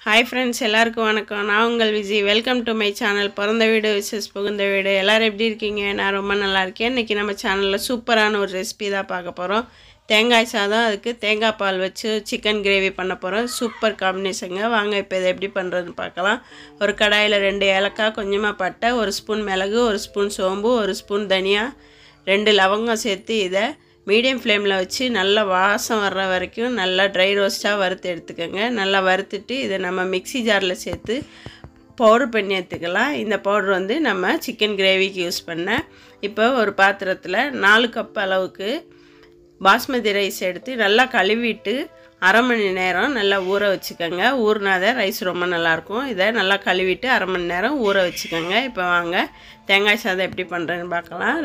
hi friends எல்லாருக்கும் வணக்கம் நான் உங்கள் Viji welcome to my channel பிறந்த வீடு விசஸ் புகுந்த வீடு எல்லோரும் எப்படி இருக்கீங்க நான் ரொம்ப நல்லா இருக்கேன் இன்றைக்கி நம்ம சேனலில் சூப்பரான ஒரு ரெசிபி தான் பார்க்க போகிறோம் தேங்காய் சாதம் அதுக்கு தேங்காய் பால் வச்சு சிக்கன் கிரேவி பண்ண போகிறோம் சூப்பர் காம்பினேஷனுங்க வாங்க இப்போ இதை எப்படி பண்ணுறதுன்னு பார்க்கலாம் ஒரு கடாயில் ரெண்டு ஏலக்காய் கொஞ்சமாக பட்டை ஒரு ஸ்பூன் மிளகு ஒரு ஸ்பூன் சோம்பு ஒரு ஸ்பூன் தனியா ரெண்டு லவங்கம் சேர்த்து இதை மீடியம் ஃப்ளேமில் வச்சு நல்லா வாசம் வர்ற வரைக்கும் நல்லா ட்ரை ரோஸ்ட்டாக வறுத்து எடுத்துக்கோங்க நல்லா வறுத்துட்டு இதை நம்ம மிக்ஸி ஜாரில் சேர்த்து பவுடர் பண்ணி எடுத்துக்கலாம் இந்த பவுடர் வந்து நம்ம சிக்கன் கிரேவிக்கு யூஸ் பண்ண இப்போ ஒரு பாத்திரத்தில் நாலு கப் அளவுக்கு பாஸ்மதி ரைஸ் எடுத்து நல்லா கழுவிட்டு அரை மணி நேரம் நல்லா ஊற வச்சுக்கோங்க ஊறினாதான் ரைஸ் ரொம்ப நல்லாயிருக்கும் இதை நல்லா கழுவிட்டு அரை மணி நேரம் ஊற வச்சுக்கோங்க இப்போ வாங்க தேங்காய் சாதம் எப்படி பண்ணுறேன்னு பார்க்கலாம்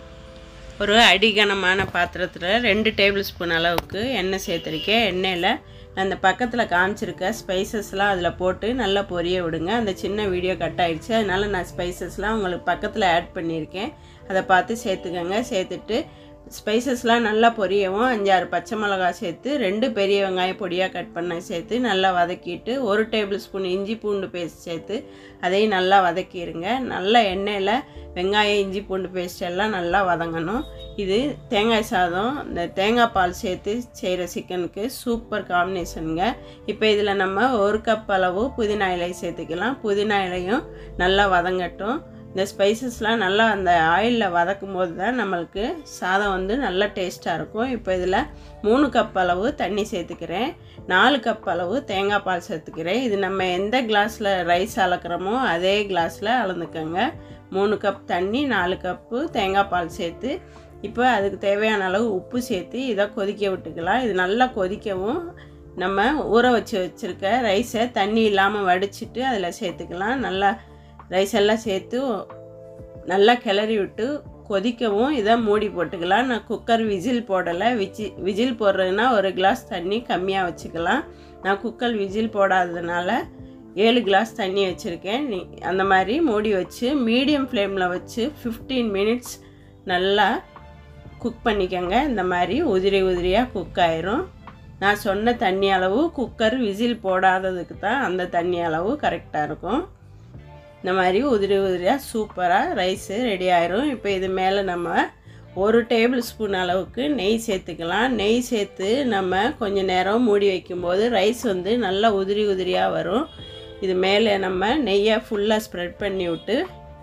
ஒரு அடிகனமான பாத்திரத்தில் ரெண்டு டேபிள் ஸ்பூன் அளவுக்கு எண்ணெய் சேர்த்துருக்கேன் எண்ணெயில் அந்த பக்கத்தில் காமிச்சிருக்க ஸ்பைசஸ்லாம் அதில் போட்டு நல்லா பொரிய விடுங்க அந்த சின்ன வீடியோ கட் ஆகிடுச்சு அதனால் நான் ஸ்பைசஸ்லாம் உங்களுக்கு பக்கத்தில் ஆட் பண்ணியிருக்கேன் அதை பார்த்து சேர்த்துக்கோங்க சேர்த்துட்டு ஸ்பைசஸ்லாம் நல்லா பொரியவும் அஞ்சாறு பச்சை மிளகா சேர்த்து ரெண்டு பெரிய வெங்காயம் பொடியாக கட் பண்ண சேர்த்து நல்லா வதக்கிட்டு ஒரு டேபிள் ஸ்பூன் இஞ்சி பூண்டு பேஸ்ட் சேர்த்து அதையும் நல்லா வதக்கிடுங்க நல்லா எண்ணெயில் வெங்காயம் இஞ்சி பூண்டு பேஸ்ட் எல்லாம் நல்லா வதங்கணும் இது தேங்காய் சாதம் இந்த தேங்காய் பால் சேர்த்து செய்கிற சிக்கனுக்கு சூப்பர் காம்பினேஷனுங்க இப்போ இதில் நம்ம ஒரு கப் அளவு புதினா இலை சேர்த்துக்கலாம் புதினா இலையும் நல்லா வதங்கட்டும் இந்த ஸ்பைசஸ்லாம் நல்லா அந்த ஆயிலில் வதக்கும் போது தான் நம்மளுக்கு சாதம் வந்து நல்லா டேஸ்ட்டாக இருக்கும் இப்போ இதில் மூணு கப் அளவு தண்ணி சேர்த்துக்கிறேன் நாலு கப் அளவு தேங்காய் பால் சேர்த்துக்கிறேன் இது நம்ம எந்த கிளாஸில் ரைஸ் அளக்குறோமோ அதே கிளாஸில் அளந்துக்கோங்க மூணு கப் தண்ணி நாலு கப்பு தேங்காய் பால் சேர்த்து இப்போ அதுக்கு தேவையான அளவு உப்பு சேர்த்து இதை கொதிக்க விட்டுக்கலாம் இது நல்லா கொதிக்கவும் நம்ம ஊற வச்சு வச்சுருக்க ரைஸை தண்ணி இல்லாமல் வடிச்சிட்டு அதில் சேர்த்துக்கலாம் நல்லா ரைஸ் எல்லாம் சேர்த்து நல்லா கிளறி விட்டு கொதிக்கவும் இதை மூடி போட்டுக்கலாம் நான் குக்கர் விசில் போடலை விஜி விஜில் போடுறதுனா ஒரு கிளாஸ் தண்ணி கம்மியாக வச்சுக்கலாம் நான் குக்கர் விசில் போடாததுனால ஏழு கிளாஸ் தண்ணி வச்சுருக்கேன் நீ அந்த மாதிரி மூடி வச்சு மீடியம் ஃப்ளேமில் வச்சு ஃபிஃப்டீன் மினிட்ஸ் நல்லா குக் பண்ணிக்கோங்க இந்த மாதிரி உதிரி உதிரியாக குக் ஆயிரும் நான் சொன்ன தண்ணி அளவு குக்கர் விசில் போடாததுக்கு தான் அந்த தண்ணி அளவு கரெக்டாக இருக்கும் இந்த மாதிரி உதிரி உதிரியாக சூப்பராக ரைஸு ரெடி ஆயிரும் இப்போ இது மேலே நம்ம ஒரு டேபிள் ஸ்பூன் அளவுக்கு நெய் சேர்த்துக்கலாம் நெய் சேர்த்து நம்ம கொஞ்சம் நேரம் மூடி வைக்கும்போது ரைஸ் வந்து நல்லா உதிரி உதிரியாக வரும் இது மேலே நம்ம நெய்யை ஃபுல்லாக ஸ்ப்ரெட் பண்ணி விட்டு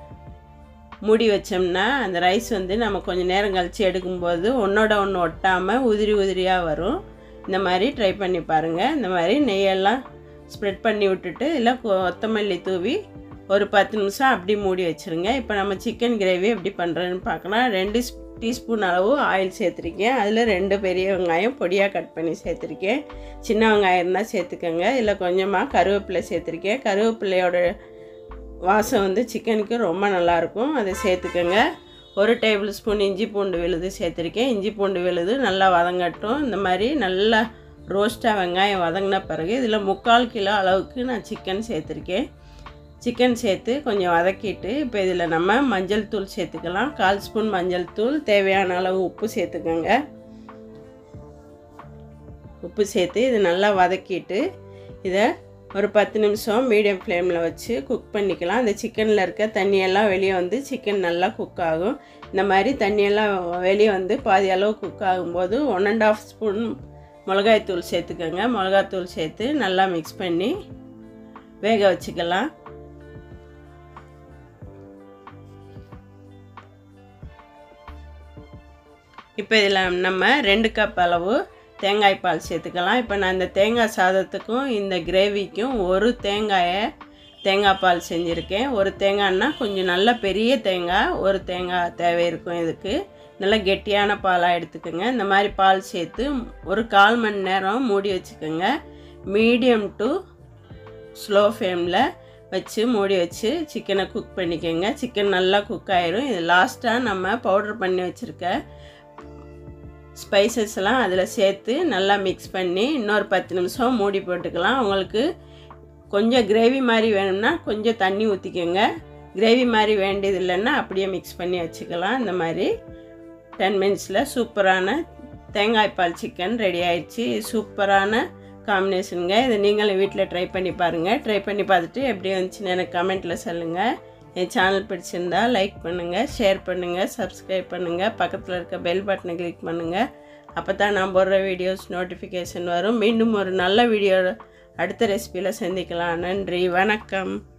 மூடி வச்சோம்னா அந்த ரைஸ் வந்து நம்ம கொஞ்சம் நேரம் கழித்து எடுக்கும்போது ஒன்றோட ஒன்று ஒட்டாமல் உதிரி உதிரியாக வரும் இந்த மாதிரி ட்ரை பண்ணி பாருங்கள் இந்த மாதிரி நெய்யெல்லாம் ஸ்ப்ரெட் பண்ணி விட்டுட்டு இல்லை கொத்தமல்லி தூவி ஒரு பத்து நிமிஷம் அப்படி மூடி வச்சுருங்க இப்போ நம்ம சிக்கன் கிரேவி எப்படி பண்ணுறதுன்னு பார்க்கலாம் ரெண்டு டீஸ்பூன் அளவு ஆயில் சேர்த்துருக்கேன் அதில் ரெண்டு பெரிய வெங்காயம் பொடியாக கட் பண்ணி சேர்த்துருக்கேன் சின்ன வெங்காயம் இருந்தால் சேர்த்துக்கோங்க இதில் கொஞ்சமாக கருவேப்பிலை சேர்த்துருக்கேன் கருவேப்பிலையோட வாசம் வந்து சிக்கனுக்கு ரொம்ப நல்லாயிருக்கும் அதை சேர்த்துக்கோங்க ஒரு டேபிள் ஸ்பூன் இஞ்சி பூண்டு விழுது சேர்த்துருக்கேன் இஞ்சி பூண்டு விழுது நல்லா வதங்கட்டும் இந்த மாதிரி நல்லா ரோஸ்ட்டாக வெங்காயம் வதங்கின பிறகு இதில் முக்கால் கிலோ அளவுக்கு நான் சிக்கன் சேர்த்துருக்கேன் சிக்கன் சேர்த்து கொஞ்சம் வதக்கிட்டு இப்போ இதில் நம்ம மஞ்சள் தூள் சேர்த்துக்கலாம் கால் ஸ்பூன் மஞ்சள் தூள் தேவையான அளவு உப்பு சேர்த்துக்கோங்க உப்பு சேர்த்து இது நல்லா வதக்கிட்டு இதை ஒரு பத்து நிமிஷம் மீடியம் ஃப்ளேமில் வச்சு குக் பண்ணிக்கலாம் அந்த சிக்கனில் இருக்க தண்ணியெல்லாம் வெளியே வந்து சிக்கன் நல்லா குக் ஆகும் இந்த மாதிரி தண்ணியெல்லாம் வெளியே வந்து பாதி அளவு குக் ஆகும்போது ஒன் அண்ட் ஆஃப் ஸ்பூன் மிளகாய்த்தூள் சேர்த்துக்கோங்க மிளகாத்தூள் சேர்த்து நல்லா மிக்ஸ் பண்ணி வேக வச்சுக்கலாம் இப்போ இதில் நம்ம ரெண்டு கப் அளவு தேங்காய் பால் சேர்த்துக்கலாம் இப்போ நான் இந்த தேங்காய் சாதத்துக்கும் இந்த கிரேவிக்கும் ஒரு தேங்காயை தேங்காய் பால் செஞ்சுருக்கேன் ஒரு தேங்காய்னா கொஞ்சம் நல்ல பெரிய தேங்காய் ஒரு தேங்காய் தேவை இருக்கும் இதுக்கு நல்லா கெட்டியான பாலாக எடுத்துக்கோங்க இந்த மாதிரி பால் சேர்த்து ஒரு கால் மணி நேரம் மூடி வச்சுக்கோங்க மீடியம் டு ஸ்லோ ஃப்ளேமில் வச்சு மூடி வச்சு சிக்கனை குக் பண்ணிக்கோங்க சிக்கன் நல்லா குக் ஆயிரும் இது லாஸ்ட்டாக நம்ம பவுடர் பண்ணி வச்சுருக்க ஸ்பைசஸ் எல்லாம் அதில் சேர்த்து நல்லா மிக்ஸ் பண்ணி இன்னொரு பத்து நிமிஷம் மூடி போட்டுக்கலாம் உங்களுக்கு கொஞ்சம் கிரேவி மாதிரி வேணும்னா கொஞ்சம் தண்ணி ஊற்றிக்கோங்க கிரேவி மாதிரி வேண்டியது இல்லைன்னா அப்படியே மிக்ஸ் பண்ணி வச்சுக்கலாம் இந்த மாதிரி டென் மினிட்ஸில் சூப்பரான தேங்காய் பால் சிக்கன் ரெடி ஆயிடுச்சு சூப்பரான காம்பினேஷனுங்க இதை நீங்களும் வீட்டில் ட்ரை பண்ணி பாருங்கள் ட்ரை பண்ணி பார்த்துட்டு எப்படி வந்துச்சுன்னு எனக்கு கமெண்ட்டில் சொல்லுங்கள் என் சேனல் பிடிச்சிருந்தா லைக் பண்ணுங்கள் ஷேர் பண்ணுங்கள் சப்ஸ்கிரைப் பண்ணுங்கள் பக்கத்தில் இருக்க பெல் பட்டனை கிளிக் பண்ணுங்கள் அப்போ தான் நான் போடுற வீடியோஸ் நோட்டிஃபிகேஷன் வரும் மீண்டும் ஒரு நல்ல வீடியோ அடுத்த ரெசிபியில் சந்திக்கலாம் நன்றி வணக்கம்